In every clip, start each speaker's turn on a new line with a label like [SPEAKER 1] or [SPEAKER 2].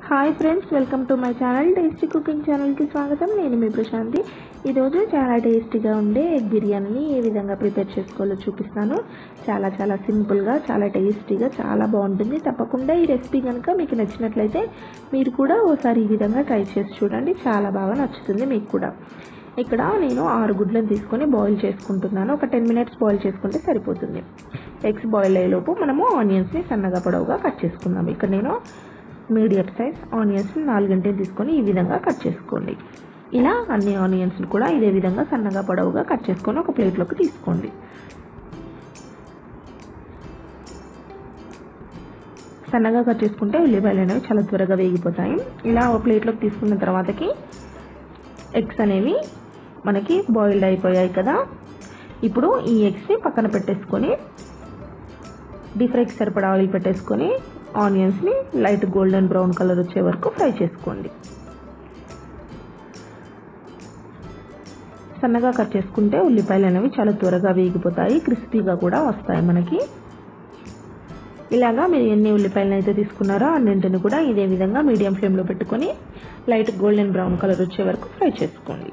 [SPEAKER 1] hi friends welcome to my channel tasty cooking ఛానల్కి స్వాగతం నేను మీ ప్రశాంతి ఈరోజు చాలా టేస్టీగా ఉండే ఎగ్ బిర్యానీని ఏ విధంగా ప్రిపేర్ చేసుకోవాలో చూపిస్తాను చాలా చాలా సింపుల్గా చాలా టేస్టీగా చాలా బాగుంటుంది తప్పకుండా ఈ రెసిపీ కనుక మీకు నచ్చినట్లయితే మీరు కూడా ఓసారి ఈ విధంగా ట్రై చేసి చూడండి చాలా బాగా నచ్చుతుంది మీకు కూడా ఇక్కడ నేను ఆరు గుడ్లను తీసుకొని బాయిల్ చేసుకుంటున్నాను ఒక టెన్ మినిట్స్ బాయిల్ చేసుకుంటే సరిపోతుంది ఎగ్స్ బాయిల్ అయ్యేలోపు మనము ఆనియన్స్ని సన్నగా పొడవుగా కట్ చేసుకుందాం ఇక్కడ నేను మీడియం సైజ్ ఆనియన్స్ నాలుగింటిని తీసుకొని ఈ విధంగా కట్ చేసుకోండి ఇలా అన్ని ఆనియన్స్ కూడా ఇదే విధంగా సన్నగా పొడవుగా కట్ చేసుకొని ఒక ప్లేట్లోకి తీసుకోండి సన్నగా కట్ చేసుకుంటే ఉల్లిపాయలు అనేవి చాలా త్వరగా వేగిపోతాయి ఇలా ఒక ప్లేట్లోకి తీసుకున్న తర్వాతకి ఎగ్స్ అనేవి మనకి బాయిల్డ్ అయిపోయాయి కదా ఇప్పుడు ఈ ఎగ్స్ని పక్కన పెట్టేసుకొని డీప్ ఫ్రైకి సరిపడా ఆయిల్ పెట్టేసుకొని ఆనియన్స్ని లైట్ గోల్డెన్ బ్రౌన్ కలర్ వచ్చే వరకు ఫ్రై చేసుకోండి సన్నగా కట్ చేసుకుంటే ఉల్లిపాయలు అనేవి చాలా త్వరగా వేగిపోతాయి క్రిస్పీగా కూడా వస్తాయి మనకి ఇలాగా మీరు ఎన్ని ఉల్లిపాయలను అయితే తీసుకున్నారో అన్నింటిని కూడా ఇదే విధంగా మీడియం ఫ్లేమ్లో పెట్టుకొని లైట్ గోల్డెన్ బ్రౌన్ కలర్ వచ్చే వరకు ఫ్రై చేసుకోండి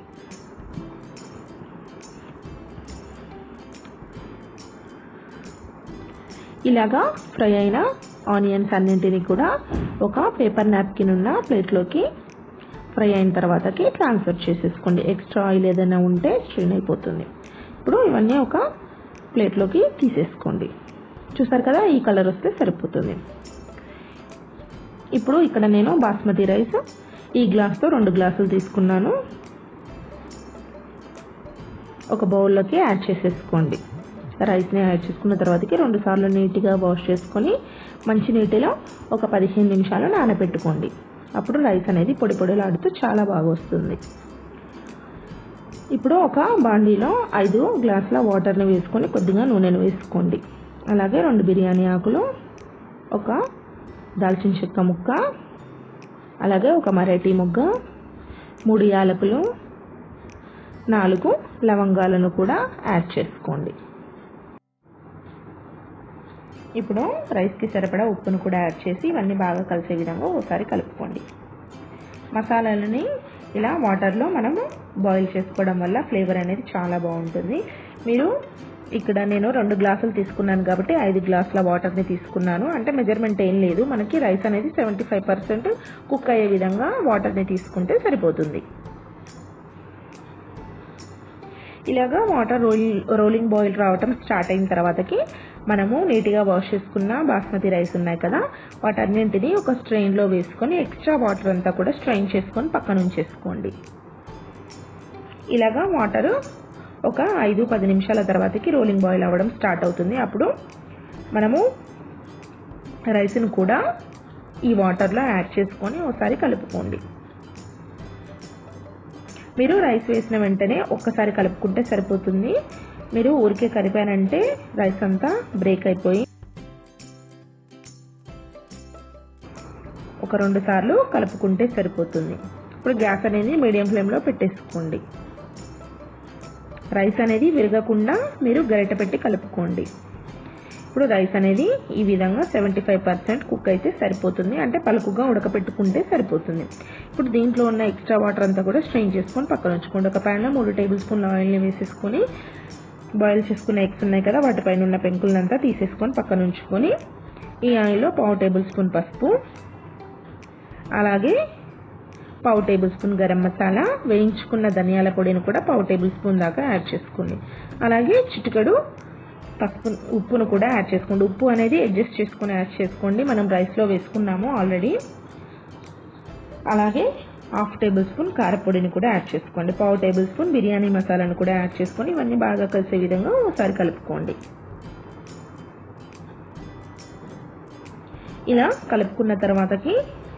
[SPEAKER 1] ఇలాగా ఫ్రై అయిన ఆనియన్స్ అన్నింటినీ కూడా ఒక పేపర్ నాప్కిన్ ఉన్న ప్లేట్లోకి ఫ్రై అయిన తర్వాతకి ట్రాన్స్ఫర్ చేసేసుకోండి ఎక్స్ట్రా ఆయిల్ ఏదైనా ఉంటే స్ట్రెయిన్ అయిపోతుంది ఇప్పుడు ఇవన్నీ ఒక ప్లేట్లోకి తీసేసుకోండి చూసారు కదా ఈ కలర్ వస్తే సరిపోతుంది ఇప్పుడు ఇక్కడ నేను బాస్మతి రైస్ ఈ గ్లాస్తో రెండు గ్లాసులు తీసుకున్నాను ఒక బౌల్లోకి యాడ్ చేసేసుకోండి రైస్ని యాడ్ చేసుకున్న తర్వాతకి రెండు సార్లు నీట్గా వాష్ చేసుకొని మంచి నీటిలో ఒక పదిహేను నిమిషాలు నానబెట్టుకోండి అప్పుడు రైస్ అనేది పొడి పొడిలాడుతూ చాలా బాగా వస్తుంది ఇప్పుడు ఒక బాండీలో ఐదు గ్లాసుల వాటర్ని వేసుకొని కొద్దిగా నూనెను వేసుకోండి అలాగే రెండు బిర్యానీ ఆకులు ఒక దాల్చిన చెక్క ముక్క అలాగే ఒక మరాఠీ ముగ్గ మూడు యాలకులు నాలుగు లవంగాలను కూడా యాడ్ చేసుకోండి ఇప్పుడు రైస్కి సరిపడా ఉప్పును కూడా యాడ్ చేసి ఇవన్నీ బాగా కలిసే విధంగా ఒకసారి కలుపుకోండి మసాలాలని ఇలా వాటర్లో మనము బాయిల్ చేసుకోవడం వల్ల ఫ్లేవర్ అనేది చాలా బాగుంటుంది మీరు ఇక్కడ నేను రెండు గ్లాసులు తీసుకున్నాను కాబట్టి ఐదు గ్లాసుల వాటర్ని తీసుకున్నాను అంటే మెజర్మెంట్ ఏం లేదు మనకి రైస్ అనేది సెవెంటీ ఫైవ్ పర్సెంట్ కుక్ అయ్యే విధంగా వాటర్ని తీసుకుంటే సరిపోతుంది ఇలాగా వాటర్ రోల్ రోలింగ్ బాయిల్ రావటం స్టార్ట్ అయిన తర్వాతకి మనము నీట్గా వాష్ చేసుకున్న బాస్మతి రైస్ ఉన్నాయి కదా వాటన్నింటినీ ఒక స్ట్రెయిన్లో వేసుకొని ఎక్స్ట్రా వాటర్ అంతా కూడా స్ట్రెయిన్ చేసుకొని పక్కన ఉంచేసుకోండి ఇలాగా వాటర్ ఒక ఐదు పది నిమిషాల తర్వాతకి రోలింగ్ బాయిల్ అవ్వడం స్టార్ట్ అవుతుంది అప్పుడు మనము రైస్ను కూడా ఈ వాటర్లో యాడ్ చేసుకొని ఒకసారి కలుపుకోండి మీరు రైస్ వేసిన వెంటనే ఒక్కసారి కలుపుకుంటే సరిపోతుంది మీరు ఊరికే కలిపానంటే రైస్ అంతా బ్రేక్ అయిపోయి ఒక రెండు సార్లు కలుపుకుంటే సరిపోతుంది ఇప్పుడు గ్యాస్ అనేది మీడియం ఫ్లేమ్లో పెట్టేసుకోండి రైస్ అనేది విరగకుండా మీరు గరిట పెట్టి కలుపుకోండి ఇప్పుడు రైస్ అనేది ఈ విధంగా సెవెంటీ ఫైవ్ పర్సెంట్ కుక్ అయితే సరిపోతుంది అంటే పలుకుగా ఉడకపెట్టుకుంటే సరిపోతుంది ఇప్పుడు దీంట్లో ఉన్న ఎక్స్ట్రా వాటర్ అంతా కూడా స్ట్రెయిన్ చేసుకొని పక్కన ఉంచుకోండి ఒక ప్యాన్లో మూడు టేబుల్ స్పూన్ల ఆయిల్ని వేసేసుకొని బాయిల్ చేసుకున్న ఎగ్స్ ఉన్నాయి కదా వాటిపైన ఉన్న పెంకులంతా తీసేసుకొని పక్కన ఉంచుకొని ఈ ఆయిల్లో పావు టేబుల్ స్పూన్ పసుపు అలాగే పావు టేబుల్ స్పూన్ గరం మసాలా వేయించుకున్న ధనియాల పొడిని కూడా పావు టేబుల్ స్పూన్ దాకా యాడ్ చేసుకోండి అలాగే చిటికడు పసుపు ఉప్పును కూడా యాడ్ చేసుకోండి ఉప్పు అనేది అడ్జస్ట్ చేసుకొని యాడ్ చేసుకోండి మనం రైస్లో వేసుకున్నాము ఆల్రెడీ అలాగే హాఫ్ టేబుల్ స్పూన్ కారపొడిని కూడా యాడ్ చేసుకోండి పావు టేబుల్ స్పూన్ బిర్యానీ మసాలాను కూడా యాడ్ చేసుకొని ఇవన్నీ బాగా కలిసే విధంగా ఒకసారి కలుపుకోండి ఇలా కలుపుకున్న తర్వాతకి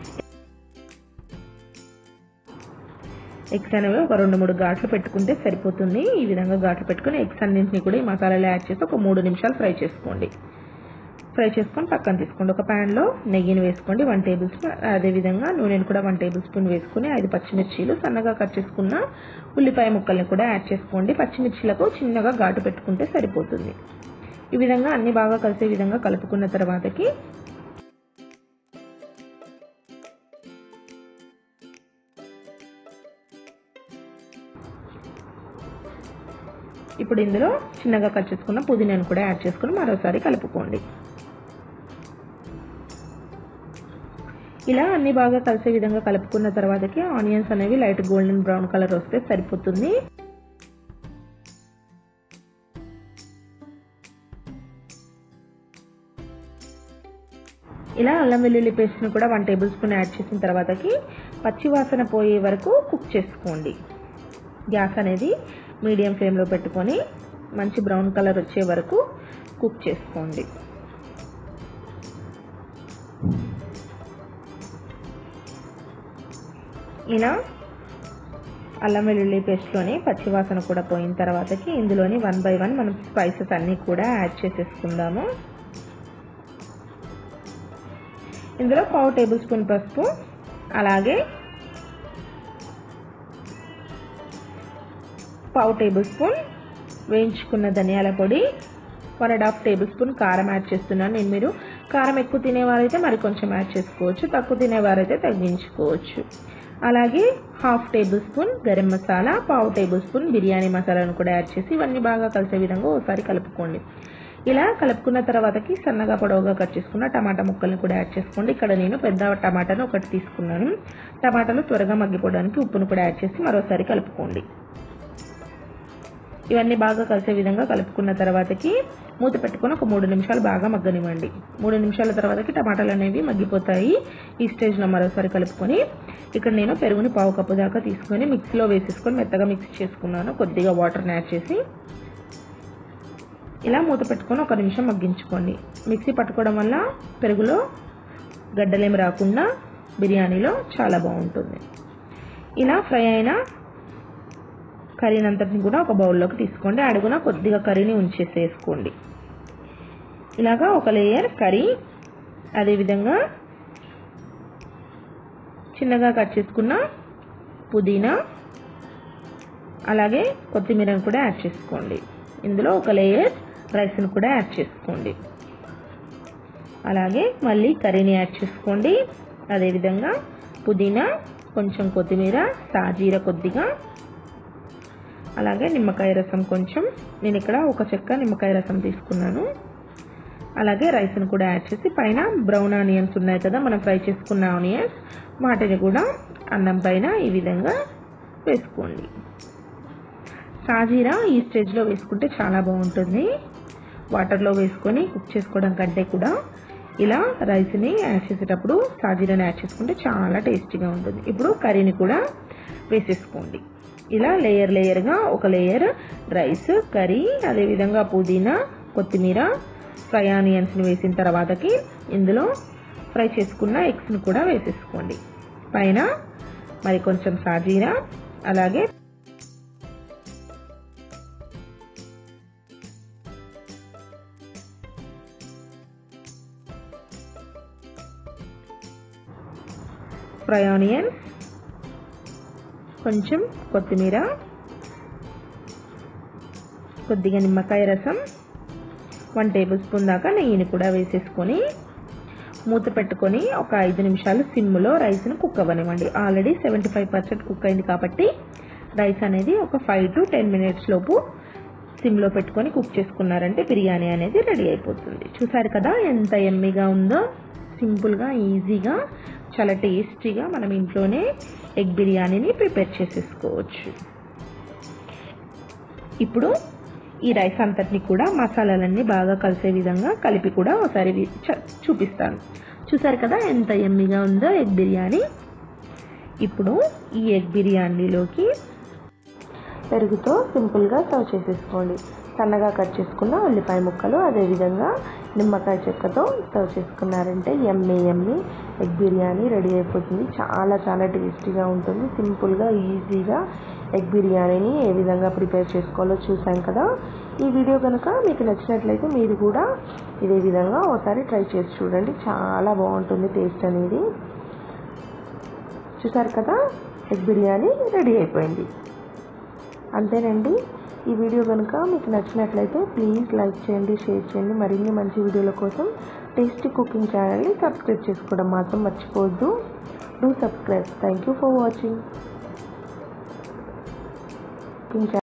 [SPEAKER 1] ఎగ్స్ అనేవి ఒక రెండు మూడు ఘాట్లు పెట్టుకుంటే సరిపోతుంది ఈ విధంగా ఘాట్లు పెట్టుకుని ఎగ్స్ అన్నింటినీ కూడా ఈ మసాలాలో యాడ్ చేసి ఒక మూడు నిమిషాలు ఫ్రై చేసుకోండి ఫ్రై చేసుకొని పక్కన తీసుకోండి ఒక ప్యాన్లో నెయ్యిని వేసుకోండి వన్ టేబుల్ స్పూన్ అదేవిధంగా నూనెను కూడా వన్ టేబుల్ స్పూన్ వేసుకుని ఐదు పచ్చిమిర్చీలు సన్నగా కట్ చేసుకున్న ఉల్లిపాయ ముక్కల్ని కూడా యాడ్ చేసుకోండి పచ్చిమిర్చీలకు చిన్నగా ఘాటు పెట్టుకుంటే సరిపోతుంది ఈ విధంగా అన్ని బాగా కలిసే విధంగా కలుపుకున్న తర్వాతకి ఇప్పుడు ఇందులో చిన్నగా కట్ చేసుకున్న పుదీనాను కూడా యాడ్ చేసుకుని మరోసారి కలుపుకోండి ఇలా అన్ని బాగా కలిసే విధంగా కలుపుకున్న తర్వాతకి ఆనియన్స్ అనేవి లైట్ గోల్డెన్ బ్రౌన్ కలర్ వస్తే సరిపోతుంది ఇలా అల్లం వెల్లుల్లి పేస్ట్ని కూడా వన్ టేబుల్ స్పూన్ యాడ్ చేసిన తర్వాతకి పచ్చి వాసన పోయే వరకు కుక్ చేసుకోండి గ్యాస్ అనేది మీడియం ఫ్లేమ్లో పెట్టుకొని మంచి బ్రౌన్ కలర్ వచ్చే వరకు కుక్ చేసుకోండి ఇలా అల్లం వెల్లుల్లి పేస్ట్లోని పచ్చివాసన కూడా పోయిన తర్వాతకి ఇందులోని వన్ బై వన్ మనం స్పైసెస్ అన్నీ కూడా యాడ్ చేసేసుకుందాము ఇందులో పావు టేబుల్ స్పూన్ పసుపు అలాగే పావు టేబుల్ స్పూన్ వేయించుకున్న ధనియాల పొడి one and half tablespoon కారం యాడ్ చేస్తున్నాను నేను మీరు కారం ఎక్కువ తినేవారైతే మరి కొంచెం యాడ్ చేసుకోవచ్చు తక్కువ తినేవారైతే తగ్గించుకోవచ్చు అలాగే half tablespoon garam masala పావు టేబుల్ స్పూన్ బిర్యానీ మసాలాను కూడా యాడ్ చేసి ఇవన్నీ బాగా కలిసే విధంగా ఒకసారి కలుపుకోండి ఇలా కలుపుకున్న తర్వాతకి సన్నగా పొడవుగా కట్ చేసుకున్న టమాటా ముక్కల్ని కూడా యాడ్ చేసుకోండి ఇక్కడ నేను పెద్ద టమాటాను ఒకటి తీసుకున్నాను టమాటాలు త్వరగా మగ్గిపోవడానికి ఉప్పును కూడా యాడ్ చేసి మరోసారి కలుపుకోండి ఇవన్నీ బాగా కలిసే విధంగా కలుపుకున్న తర్వాతకి మూత పెట్టుకొని ఒక మూడు నిమిషాలు బాగా మగ్గనివ్వండి మూడు నిమిషాల తర్వాతకి టమాటాలు అనేవి మగ్గిపోతాయి ఈ స్టేజ్లో మరోసారి కలుపుకొని ఇక్కడ నేను పెరుగుని పావు కప్పు దాకా తీసుకొని మిక్సీలో వేసేసుకొని మెత్తగా మిక్స్ చేసుకున్నాను కొద్దిగా వాటర్ని యాడ్ చేసి ఇలా మూత పెట్టుకొని ఒక నిమిషం మగ్గించుకోండి మిక్సీ పట్టుకోవడం వల్ల పెరుగులో గడ్డలేమి రాకుండా బిర్యానీలో చాలా బాగుంటుంది ఇలా ఫ్రై అయిన కర్రీని అంతటిని కూడా ఒక బౌల్లోకి తీసుకోండి అడుగున కొద్దిగా కర్రీని ఉంచేసేసుకోండి ఇలాగా ఒక లేయర్ కర్రీ అదేవిధంగా చిన్నగా కట్ చేసుకున్న పుదీనా అలాగే కొత్తిమీరను కూడా యాడ్ చేసుకోండి ఇందులో ఒక లేయర్ రైస్ని కూడా యాడ్ చేసుకోండి అలాగే మళ్ళీ కర్రీని యాడ్ చేసుకోండి అదేవిధంగా పుదీనా కొంచెం కొత్తిమీర సాజీర కొద్దిగా అలాగే నిమ్మకాయ రసం కొంచెం నేను ఇక్కడ ఒక చెక్క నిమ్మకాయ రసం తీసుకున్నాను అలాగే రైస్ని కూడా యాడ్ చేసి పైన బ్రౌన్ ఆనియన్స్ ఉన్నాయి కదా మనం ఫ్రై చేసుకున్న ఆనియన్స్ వాటిని కూడా అన్నం పైన ఈ విధంగా వేసుకోండి సాజీరా ఈ స్టేజ్లో వేసుకుంటే చాలా బాగుంటుంది వాటర్లో వేసుకొని కుక్ చేసుకోవడం కంటే కూడా ఇలా రైస్ని యాడ్ చేసేటప్పుడు సాజీరాని యాడ్ చేసుకుంటే చాలా టేస్టీగా ఉంటుంది ఇప్పుడు కర్రీని కూడా వేసేసుకోండి ఇలా లేయర్ లేయర్గా ఒక లేయర్ రైస్ కర్రీ అదేవిధంగా పుదీనా కొత్తిమీర ఫ్రై ఆనియన్స్ని వేసిన తర్వాతకి ఇందులో ఫ్రై చేసుకున్న ఎగ్స్ని కూడా వేసేసుకోండి పైన మరి కొంచెం సాజీరా అలాగే ఫ్రై ఆనియన్స్ కొంచెం కొత్తిమీర కొద్దిగా నిమ్మకాయ రసం వన్ టేబుల్ స్పూన్ దాకా నెయ్యిని కూడా వేసేసుకొని మూత పెట్టుకొని ఒక ఐదు నిమిషాలు సిమ్లో రైస్ను కుక్ అవ్వనివ్వండి already seventy five percent cook అయింది కాబట్టి రైస్ అనేది ఒక ఫైవ్ టు టెన్ మినిట్స్ లోపు సిమ్లో పెట్టుకొని కుక్ చేసుకున్నారంటే బిర్యానీ అనేది రెడీ అయిపోతుంది చూసారు కదా ఎంత ఎమ్మిగా ఉందో సింపుల్గా ఈజీగా చాలా టేస్టీగా మనం ఇంట్లోనే ఎగ్ బిర్యానీని ప్రిపేర్ చేసేసుకోవచ్చు ఇప్పుడు ఈ రైస్ అంతటిని కూడా మసాలాలన్నీ బాగా కలిసే విధంగా కలిపి కూడా ఒకసారి చ- చూపిస్తాను చూసారు కదా ఎంత ఎమ్మిగా ఉందో ఎగ్ బిర్యానీ ఇప్పుడు ఈ ఎగ్ బిర్యానీలోకి పెరుగుతో సింపుల్గా సర్వ్ చేసేసుకోండి సన్నగా కట్ చేసుకున్న ఉల్లిపాయ ముక్కలు అదేవిధంగా నిమ్మకాయ చెక్కతో సర్వ్ చేసుకున్నారంటే yummy yummy egg biryani ready అయిపోతుంది చాలా చాలా టేస్టీగా ఉంటుంది సింపుల్గా ఈజీగా ఎగ్ బిర్యానీని ఏ విధంగా ప్రిపేర్ చేసుకోవాలో చూసాం కదా ఈ వీడియో కనుక మీకు నచ్చినట్లయితే మీరు కూడా ఇదే విధంగా ఒకసారి ట్రై చేసి చూడండి చాలా బాగుంటుంది టేస్ట్ అనేది చూసారు కదా ఎగ్ బిర్యానీ రెడీ అయిపోయింది అంతేనండి ఈ వీడియో కనుక మీకు నచ్చినట్లయితే ప్లీజ్ లైక్ చేయండి షేర్ చేయండి మరిన్ని మంచి వీడియోల కోసం టేస్టీ కుకింగ్ ఛానల్ని సబ్స్క్రైబ్ చేసుకోవడం మాత్రం మర్చిపోవద్దు do subscribe thank you for watching cooking